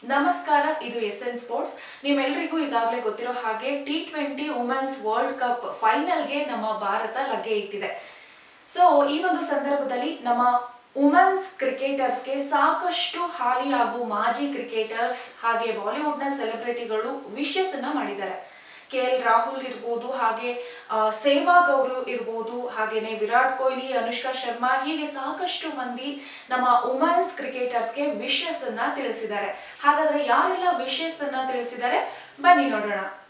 ನಮಸ್ಕಾರ ಇದು S N sports ನಿಮ್ಮೆಲ್ಲರಿಗೂ ಈಗಾಗಲೇ ಗೊತ್ತಿರೋ ಹಾಗೆ T twenty women's world cup ಫೈನಲ್ಗೆ ನಮ್ಮ ಭಾರತ ಲಗ್ಗೆ ಇಟ್ಟಿದೆ ಸೊ ಈ ಒಂದು ಸಂದರ್ಭದಲ್ಲಿ ನಮ್ಮ ವುಮೆನ್ಸ್ ಕ್ರಿಕೆಟರ್ಸ್ಗೆ ಸಾಕಷ್ಟು ಹಾಲಿ ಹಾಗೂ ಮಾಜಿ ಕ್ರಿಕೆಟರ್ಸ್ ಹಾಗೆ ಬಾಲಿವುಡ್ನ ಸೆಲೆಬ್ರಿಟಿಗಳು ವಿಶಸ್ ಅನ್ನ ಮಾಡಿದ್ದಾರೆ ಕೆ ಎಲ್ ರಾಹುಲ್ ಇರ್ಬೋದು ಹಾಗೆ ಆ, ಸೆಹ್ವಾಗ್ ಅವರು ಇರ್ಬೋದು ಹಾಗೇನೆ ವಿರಾಟ್ ಕೊಹ್ಲಿ ಅನುಷ್ಕಾ ಶರ್ಮಾ ಹೀಗೆ ಸಾಕಷ್ಟು ಮಂದಿ ನಮ್ಮ ವುಮೆನ್ಸ್ ಕ್ರಿಕೆಟರ್ಸ್ಗೆ ವಿಶಸ್ ಅನ್ನ ತಿಳಿಸಿದ್ದಾರೆ ಹಾಗಾದ್ರೆ ಯಾರೆಲ್ಲ ವಿಶಸ್ ಅನ್ನ ತಿಳಿಸಿದ್ದಾರೆ ಬನ್ನಿ ನೋಡೋಣ